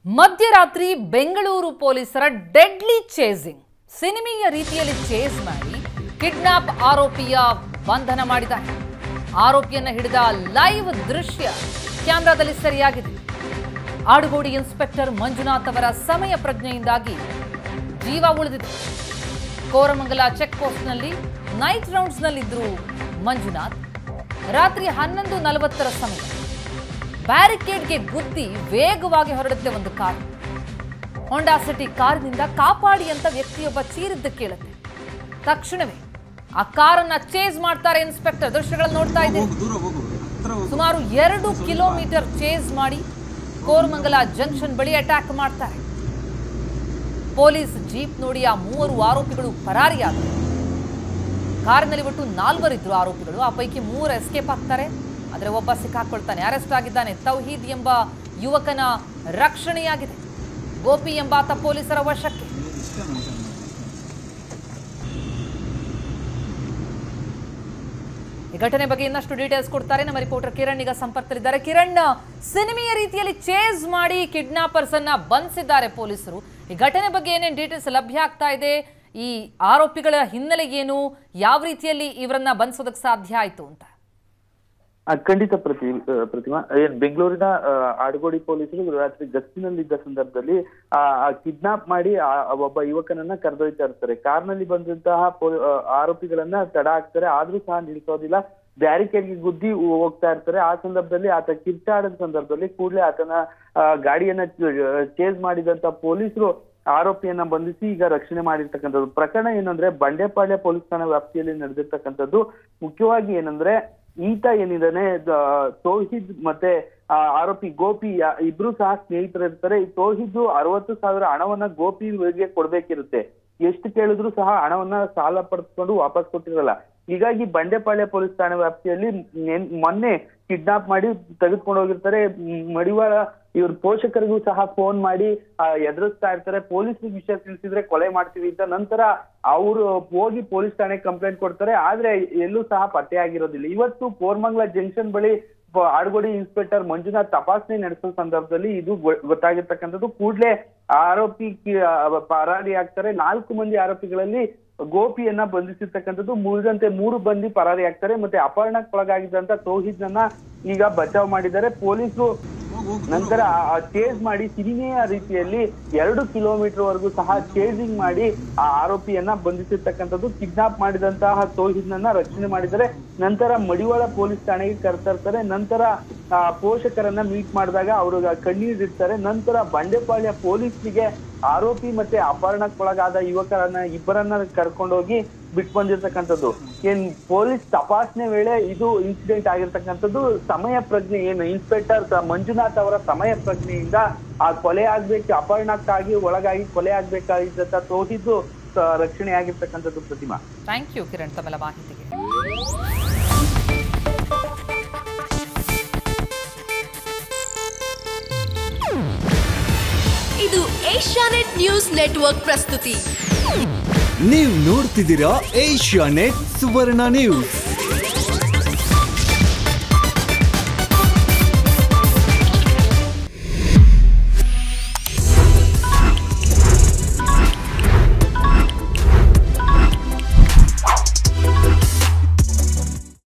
ಮಧ್ಯರಾತ್ರಿ ಬೆಂಗಳೂರು ಪೊಲೀಸರ deadly chasing ಸಿನಿಮೀಯ ರೀತಿಯಲ್ಲಿ ಚೇಸ್ ಮಾಡಿ ಕಿಡ್ನಾಪ್ ಆರೋಪಿಯ ಬಂಧನ ಮಾಡಿದ್ದಾರೆ ಆರೋಪಿಯನ್ನ ಹಿಡಿದ ಲೈವ್ ದೃಶ್ಯ ಕ್ಯಾಮೆರಾದಲ್ಲಿ ಸೆರೆಯಾಗಿದೆ ಆಡುಗೋಡಿ ಇನ್ಸ್ಪೆಕ್ಟರ್ ಮಂಜುನಾಥ್ ಅವರ ಸಮಯ ಪ್ರಜ್ಞೆಯಿಂದಾಗಿ ಜೀವ ಉಳಿದಿದೆ ಕೋರಮಂಗಲ ಚೆಕ್ ಪೋಸ್ಟ್ನಲ್ಲಿ ನೈಟ್ ರೌಂಡ್ಸ್ನಲ್ಲಿದ್ದರು ಮಂಜುನಾಥ್ ರಾತ್ರಿ ಹನ್ನೊಂದು ನಲವತ್ತರ ಸಮಯ ಬ್ಯಾರಿಕೇಡ್ಗೆ ಗುದ್ದಿ ವೇಗವಾಗಿ ಹೊರಡುತ್ತೆ ಒಂದು ಕಾರು ಹೊಂಡಾ ಸಿಟಿ ಕಾರಿನಿಂದ ಕಾಪಾಡಿ ಅಂತ ವ್ಯಕ್ತಿಯೊಬ್ಬ ಚೀರಿದ್ದು ಕೇಳುತ್ತೆ ತಕ್ಷಣವೇ ಆ ಕಾರನ್ನ ಚೇಸ್ ಮಾಡ್ತಾರೆ ಇನ್ಸ್ಪೆಕ್ಟರ್ ದೃಶ್ಯಗಳನ್ನು ನೋಡ್ತಾ ಇದ್ದೀವಿ ದೂರ ಹೋಗು ಹತ್ರ ಹೋಗು ಸುಮಾರು ಎರಡು ಕಿಲೋಮೀಟರ್ ಚೇಸ್ ಮಾಡಿ ಕೋರಮಂಗಲ ಜಂಕ್ಷನ್ ಬಳಿ ಅಟ್ಯಾಕ್ ಮಾಡ್ತಾರೆ ಪೊಲೀಸ್ ಜೀಪ್ ನೋಡಿ ಆ ಮೂವರು ಆರೋಪಿಗಳು ಪರಾರಿಯಾದರು ಕಾರಿನಲ್ಲಿ ಒಟ್ಟು ನಾಲ್ವರಿದ್ರು ಆರೋಪಿಗಳು ಆ ಪೈಕಿ ಮೂವರು ಎಸ್ಕೇಪ್ ಆಗ್ತಾರೆ ಆದರೆ ಒಬ್ಬ ಸಿಕ್ಕಾಕೊಳ್ತಾನೆ ಅರೆಸ್ಟ್ ಆಗಿದ್ದಾನೆ ತೌಹೀದ್ ಎಂಬ ಯುವಕನ ರಕ್ಷಣೆಯಾಗಿದೆ ಗೋಪಿ ಎಂಬಾತ ಪೊಲೀಸರ ವಶಕ್ಕೆ ಇಷ್ಟೇ ಮನುಷ್ಯ ಈ ಘಟನೆ ಬಗ್ಗೆ ಇನ್ನಷ್ಟು ಡೀಟೇಲ್ಸ್ ಕೊಡ್ತಾರೆ ನಮ್ಮ ರಿಪೋರ್ಟರ್ ಕಿರಣ್ ಈಗ ಸಂಪರ್ಕದಲ್ಲಿದ್ದಾರೆ ಕಿರಣ್ ಸಿನಿಮೆಯ ರೀತಿಯಲ್ಲಿ ಚೇಸ್ ಮಾಡಿ ಕಿಡ್ನಾಪರ್ಸ್ ಅನ್ನ ಬಂಧಿಸಿದ್ದಾರೆ ಪೊಲೀಸರು ಈ ಘಟನೆ ಬಗ್ಗೆ ಏನೇನು ಡೀಟೇಲ್ಸ್ ಲಭ್ಯ ಆಗ್ತಾ ಇದೆ ಈ ಆರೋಪಿಗಳ ಹಿನ್ನೆಲೆ ಏನು ಯಾವ ರೀತಿಯಲ್ಲಿ ಇವರನ್ನ ಬಂಧಿಸೋದಕ್ಕೆ ಸಾಧ್ಯ ಆಯ್ತು ಅಂತ ಆ, ಖಂಡಿತ ಪ್ರತಿ ಆ, ಪ್ರತಿಮಾ ಏನ್ ಬೆಂಗಳೂರಿನ ಆ, ಆಡುಗೋಡಿ ಪೊಲೀಸರು ರಾತ್ರಿ ಗಸ್ತಿನಲ್ಲಿದ್ದ ಸಂದರ್ಭದಲ್ಲಿ ಆ ಕಿಡ್ನಾಪ್ ಮಾಡಿ ಆ ಆ ಒಬ್ಬ ಯುವಕನನ್ನ ಕರೆದೊಯ್ತಾ ಇರ್ತಾರೆ ಕಾರ್ನಲ್ಲಿ ಬಂದಂತಹ ಪೊ- ಆ, ಆರೋಪಿಗಳನ್ನ ತಡ ಹಾಕ್ತಾರೆ ಆದ್ರೂ ಸಹ ನಿಲ್ಸೋದಿಲ್ಲ ಬ್ಯಾರಿಕೇಡ್ಗೆ ಗುದ್ದಿ ಹೋಗ್ತಾ ಇರ್ತಾರೆ ಆ ಸಂದರ್ಭದಲ್ಲಿ ಆತ ಕಿರ್ಚಾಡದ ಸಂದರ್ಭದಲ್ಲಿ ಕೂಡಲೇ ಆತನ ಆ, ಗಾಡಿಯನ್ನ ಚೇಸ್ ಮಾಡಿದಂತ ಪೊಲೀಸರು ಆರೋಪಿಯನ್ನ ಬಂಧಿಸಿ ಈಗ ರಕ್ಷಣೆ ಮಾಡಿರ್ತಕ್ಕಂಥದ್ದು ಪ್ರಕರಣ ಏನಂದ್ರೆ ಬಂಡೆಪಾಳ್ಯ ಪೊಲೀಸ್ ಠಾಣಾ ವ್ಯಾಪ್ತಿಯಲ್ಲಿ ನಡೆದಿರ್ತಕ್ಕಂಥದ್ದು ಮುಖ್ಯವಾಗಿ ಏನಂದ್ರೆ ಈತ ಏನಿದಾನೆ ದ- ತೌಹಿದ್ ಮತ್ತೆ ಆ, ಆರೋಪಿ ಗೋಪಿ ಯಾ- ಇಬ್ರು ಸಹ ಸ್ನೇಹಿತರಿರ್ತಾರೆ ಈ ತೌಹಿದ್ ಅರವತ್ತು ಸಾವಿರ ಹಣವನ್ನ ಗೋಪಿಗೆ ಕೊಡ್ಬೇಕಿರುತ್ತೆ ಎಷ್ಟು ಕೇಳಿದ್ರು ಸಹ ಹಣವನ್ನ ಸಾಲ ಪಡೆದುಕೊಂಡು ವಾಪಸ್ ಕೊಟ್ಟಿರಲ್ಲ ಹೀಗಾಗಿ ಬಂಡೆಪಾಳ್ಯ ಪೊಲೀಸ್ ಠಾಣೆ ವ್ಯಾಪ್ತಿಯಲ್ಲಿ ನೆನ್- ಮೊನ್ನೆ ಕಿಡ್ನಾಪ್ ಮಾಡಿ ತೆಗೆದುಕೊಂಡು ಹೋಗಿರ್ತಾರೆ ಮ್, ಮಡಿವಾಳ ಇವ್ರ ಪೋಷಕರಿಗೂ ಸಹ ಫೋನ್ ಮಾಡಿ ಆ, ಎದುರಿಸ್ತಾ ಇರ್ತಾರೆ ಪೊಲೀಸರಿಗೆ ವಿಷಯ ತಿಳಿಸಿದ್ರೆ ಕೊಲೆ ಮಾಡ್ತೀವಿ ಅಂತ ನಂತರ ಅವರು ಹೋಗಿ ಪೊಲೀಸ್ ಠಾಣೆ ಕಂಪ್ಲೇಂಟ್ ಕೊಡ್ತಾರೆ ಆದ್ರೆ ಎಲ್ಲೂ ಸಹ ಪತ್ತೆ ಆಗಿರೋದಿಲ್ಲ ಇವತ್ತು ಕೋರ್ಮಂಗ್ಲ ಜಂಕ್ಷನ್ ಬಳಿ ಪ- ಆಡುಗೋಡಿ ಇನ್ಸ್ಪೆಕ್ಟರ್ ಮಂಜುನಾಥ್ ತಪಾಸಣೆ ನಡೆಸೋ ಸಂದರ್ಭದಲ್ಲಿ ಇದು ಗೊ- ಗೊತ್ತಾಗಿರ್ತಕ್ಕಂಥದ್ದು ಕೂಡಲೇ ಆರೋಪಿ ಕಿ- ಆ, ಪರಾರಿ ಆಗ್ತಾರೆ ನಾಲ್ಕು ಮಂದಿ ಆರೋಪಿಗಳಲ್ಲಿ ಗೋಪಿಯನ್ನ ಬಂಧಿಸಿರ್ತಕ್ಕಂಥದ್ದು ಮುರಿದಂತೆ ಮೂರು ಬಂದಿ ಪರಾರಿ ಆಗ್ತಾರೆ ಮತ್ತೆ ಅಪಹರಣಕ್ಕೊಳಗಾಗಿದ್ದಂತ ತೌಹೀದ್ ನನ್ನ ಈಗ ಬಚಾವ್ ಮಾಡಿದ್ದಾರೆ ಪೊಲೀಸರು ಹೋಗು ಹೋಗು ನಂತರ ಚೇಸ್ ಮಾಡಿ ಸಿನಿಮೆಯ ರೀತಿಯಲ್ಲಿ ಎರಡು ಕಿಲೋಮೀಟರ್ ವರೆಗೂ ಸಹ ಚೇಸಿಂಗ್ ಮಾಡಿ ಆ ಆರೋಪಿಯನ್ನ ಬಂಧಿಸಿರ್ತಕ್ಕಂಥದ್ದು ಕಿಡ್ನಾಪ್ ಮಾಡಿದಂತಹ ತೌಹೀದ್ನನ್ನ ರಕ್ಷಣೆ ಮಾಡಿದರೆ ನಂತರ ಮಡಿವಾಳ ಪೊಲೀಸ್ ಠಾಣೆಗೆ ಕರೆತರ್ತಾರೆ ನಂತರ ಆ, ಪೋಷಕರನ್ನ ಮೀಟ್ ಮಾಡಿದಾಗ ಅವರು ಕಣ್ಣೀರಿಡ್ತಾರೆ ನಂತರ ಬಂಡೆಪಾಳ್ಯ ಪೊಲೀಸ್ಗೆ ಆರೋಪಿ ಮತ್ತೆ ಅಪಹರಣಕ್ಕೊಳಗಾದ ಯುವಕರನ್ನ ಇಬ್ಬರನ್ನ ಕರ್ಕೊಂಡೋಗಿ ಬಿಟ್ಟು ಬಂದಿರ್ತಕ್ಕಂಥದ್ದು ಏನ್ ಪೊಲೀಸ್ ತಪಾಸಣೆ ವೇಳೆ ಇದು ಇನ್ಸಿಡೆಂಟ್ ಆಗಿರ್ತಕ್ಕಂಥದ್ದು ಸಮಯ ಪ್ರಜ್ಞೆ ಏನು ಇನ್ಸ್ಪೆಕ್ಟರ್ ಸ- ಮಂಜುನಾಥ್ ಅವರ ಸಮಯ ಪ್ರಜ್ಞೆಯಿಂದ ಆ ಕೊಲೆ ಆಗ್ಬೇಕು ಅಪಹರಣಕ್ಕಾಗಿ ಒಳಗಾಗಿ ಕೊಲೆ ಆಗ್ಬೇಕಾಗಿದ್ದಂತ ತೋರಿದ್ದು ರಕ್ಷಣೆ ಆಗಿರ್ತಕ್ಕಂಥದ್ದು ಪ್ರತಿಮಾ ಥ್ಯಾಂಕ್ ಯು ಕಿರಣ್ ತಮ್ಮೆಲ್ಲ ಮಾಹಿತಿಗೆ ಇದು ಏಷ್ಯಾನೆಟ್ ನ್ಯೂಸ್ ನೆಟ್ವರ್ಕ್ ಪ್ರಸ್ತುತಿ ನೀವು ನೋಡ್ತಿದ್ದೀರಾ ಏಷ್ಯಾ ನೆಟ್ ಸುವರ್ಣ ನ್ಯೂಸ್